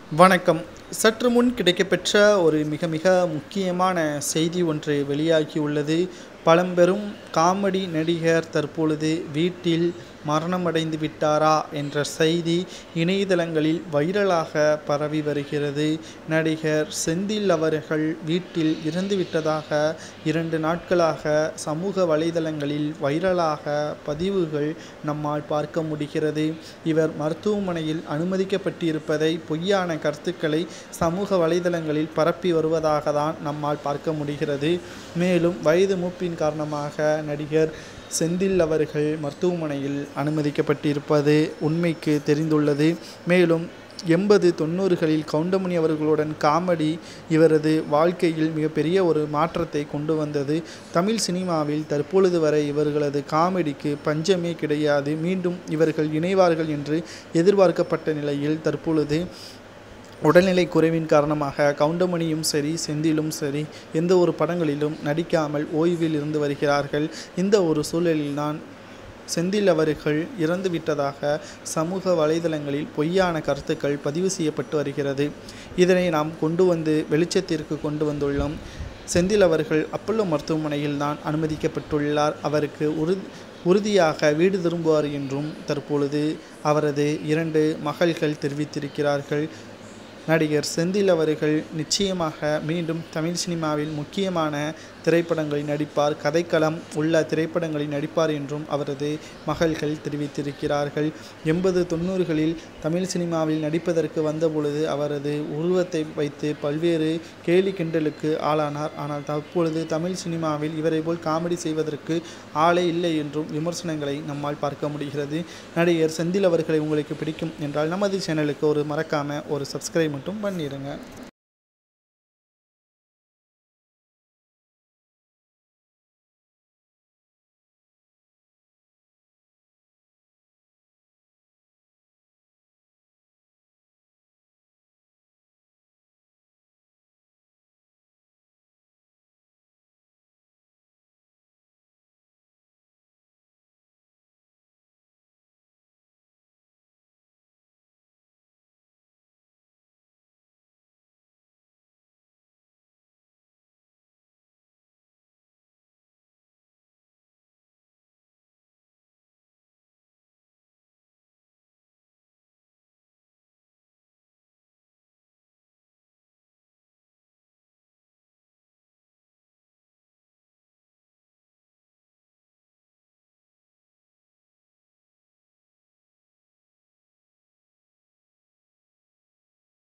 வணக்கம் சற்று முன் கிடைக்கப்பெற்ற ஒரு மிக மிக முக்கியமான செய்தி ஒன்று வெளியாகியுள்ளது பழம்பெரும் காமெடி நடிகர் தற்பொழுது வீட்டில் மரணமடைந்து விட்டாரா என்ற செய்தி இணையதளங்களில் வைரலாக பரவி வருகிறது நடிகர் செந்தில் அவர்கள் வீட்டில் இறந்துவிட்டதாக இரண்டு நாட்களாக சமூக வலைதளங்களில் வைரலாக பதிவுகள் நம்மால் பார்க்க முடிகிறது இவர் மருத்துவமனையில் அனுமதிக்கப்பட்டிருப்பதை பொய்யான கருத்துக்களை சமூக வலைதளங்களில் பரப்பி வருவதாக தான் நம்மால் பார்க்க முடிகிறது மேலும் வயது மூப்பின் காரணமாக நடிகர் செந்தில் அவர்கள் மருத்துவமனையில் அனுமதிக்கப்பட்டிருப்பது உண்மைக்கு தெரிந்துள்ளது மேலும் எண்பது தொண்ணூறுகளில் கவுண்டமணி அவர்களுடன் காமெடி இவரது வாழ்க்கையில் மிகப்பெரிய ஒரு மாற்றத்தை கொண்டு வந்தது தமிழ் சினிமாவில் தற்பொழுது வரை இவர்களது காமெடிக்கு பஞ்சமே கிடையாது மீண்டும் இவர்கள் இணைவார்கள் என்று எதிர்பார்க்கப்பட்ட நிலையில் தற்பொழுது உடல்நிலை குறைவின் காரணமாக கவுண்டமணியும் சரி செந்திலும் சரி எந்த ஒரு படங்களிலும் நடிக்காமல் ஓய்வில் இருந்து வருகிறார்கள் இந்த ஒரு சூழலில்தான் செந்தில் அவர்கள் இறந்து விட்டதாக சமூக வலைதளங்களில் பொய்யான கருத்துக்கள் பதிவு செய்யப்பட்டு வருகிறது இதனை நாம் கொண்டு வந்து வெளிச்சத்திற்கு கொண்டு வந்துள்ளோம் செந்தில் அவர்கள் அப்பல்லோ மருத்துவமனையில் தான் அனுமதிக்கப்பட்டுள்ளார் அவருக்கு உறுதி உறுதியாக வீடு திரும்புவார் என்றும் தற்பொழுது அவரது இரண்டு மகள்கள் தெரிவித்திருக்கிறார்கள் நடிகர் செந்தில் அவர்கள் நிச்சயமாக மீண்டும் தமிழ் சினிமாவில் முக்கியமான திரைப்படங்களில் நடிப்பார் கதைக்களம் உள்ள திரைப்படங்களில் நடிப்பார் என்றும் அவரது மகள்கள் தெரிவித்திருக்கிறார்கள் எண்பது தொண்ணூறுகளில் தமிழ் சினிமாவில் நடிப்பதற்கு வந்தபொழுது அவரது உருவத்தை வைத்து பல்வேறு கேலி கிண்டலுக்கு ஆளானார் ஆனால் தற்பொழுது தமிழ் சினிமாவில் இவரை போல் காமெடி செய்வதற்கு ஆளே இல்லை என்றும் விமர்சனங்களை நம்மால் பார்க்க முடிகிறது நடிகர் செந்தில் அவர்களை உங்களுக்கு பிடிக்கும் என்றால் நமது சேனலுக்கு ஒரு மறக்காம ஒரு சப்ஸ்கிரைப் மட்டும் பண்ணிடுங்க